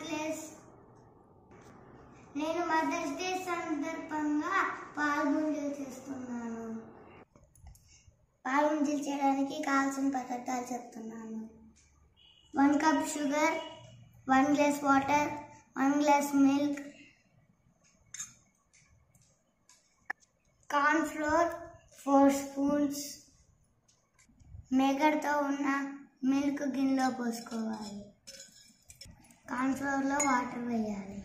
glass నేను mothers day సందర్భంగా పాల్గొంజలు చేస్తున్నాను పాల్గొంజలు చేయడానికి కావాల్సిన పదార్థాలు చెప్తున్నాను one cup sugar one glass water one glass milk corn flour four spoons మేగడ్తో ఉన్న మిల్క్ గిన్నెలో పోసుకోవాలి కార్న్ ఫ్లోర్లో వాటర్ వేయాలి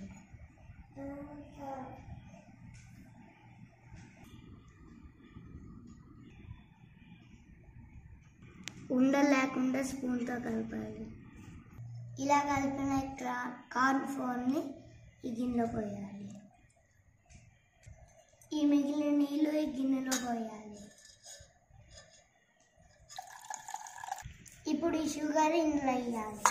ఉండలు లేకుండా స్పూన్తో కలపాలి ఇలా కలిపిన క్రా- కార్న్ ఫ్లోర్ని ఈ గిన్నెలో పోయాలి ఈ మిగిలిన నీళ్ళు ఈ గిన్నెలో పోయాలి ఇప్పుడు ఈ షుగర్ ఇందులో వేయాలి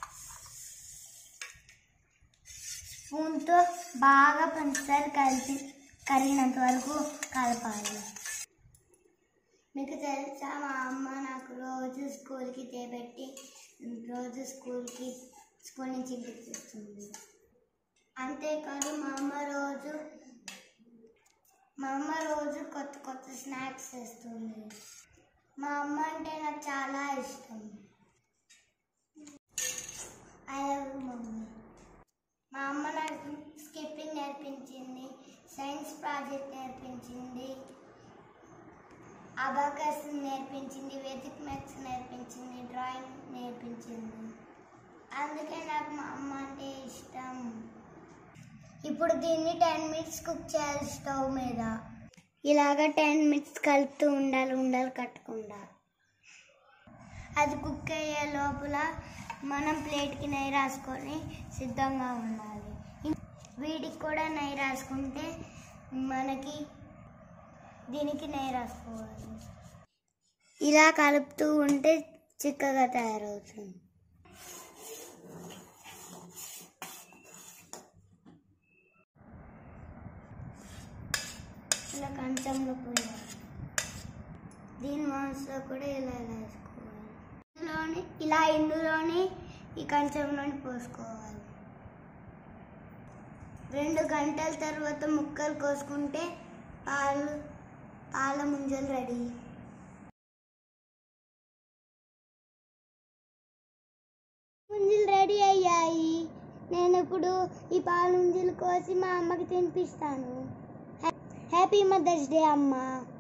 స్పూన్తో బాగా పంచదార కలిపి కరిగినంత వరకు కలపాలి మీకు తెలుసా మా అమ్మ నాకు రోజు స్కూల్కి చేపెట్టి రోజు స్కూల్కి స్కూల్ నుంచి ఇంటికి తెస్తుంది అంతేకాదు మా అమ్మ రోజు మా అమ్మ రోజు కొత్త కొత్త స్నాక్స్ చేస్తుంది మా అమ్మ అంటే నాకు చాలా ఇష్టం ఐ లవ్ మమ్మీ మా అమ్మ నాకు స్కిప్పింగ్ నేర్పించింది సైన్స్ ప్రాజెక్ట్ నేర్పించింది అబాకస్ నేర్పించింది వేదిక్ మ్యాథ్స్ నేర్పించింది డ్రాయింగ్ నేర్పించింది అందుకే నాకు మా అమ్మ అంటే ఇష్టం ఇప్పుడు దీన్ని టెన్ మినిట్స్ కుక్ చేయాలి స్టవ్ మీద ఇలాగ టెన్ మినిట్స్ కలుపుతూ ఉండాలి ఉండాలి కట్టకుండా అది కుక్ అయ్యే లోపల మనం ప్లేట్కి నెయ్యి రాసుకొని సిద్ధంగా ఉండాలి వీడికి కూడా నెయ్యి రాసుకుంటే మనకి దీనికి నెయ్యి రాసుకోవాలి ఇలా కలుపుతూ ఉంటే చిక్కగా తయారవుతుంది ఇలా కంచంలో పోయాలి దీని మనసులో కూడా ఇలా ఇలా వేసుకోవాలి ఇందులోని ఇలా ఇందులోని ఈ కంచంలోని పోసుకోవాలి రెండు గంటల తర్వాత ముక్కలు కోసుకుంటే పాలు పాల ముంజలు రెడీ ముంజలు రెడీ అయ్యాయి నేను ఇప్పుడు ఈ పాల ముంజలు కోసి మా అమ్మకి తినిపిస్తాను హ్యాపీ మదర్స్ డే అమ్మ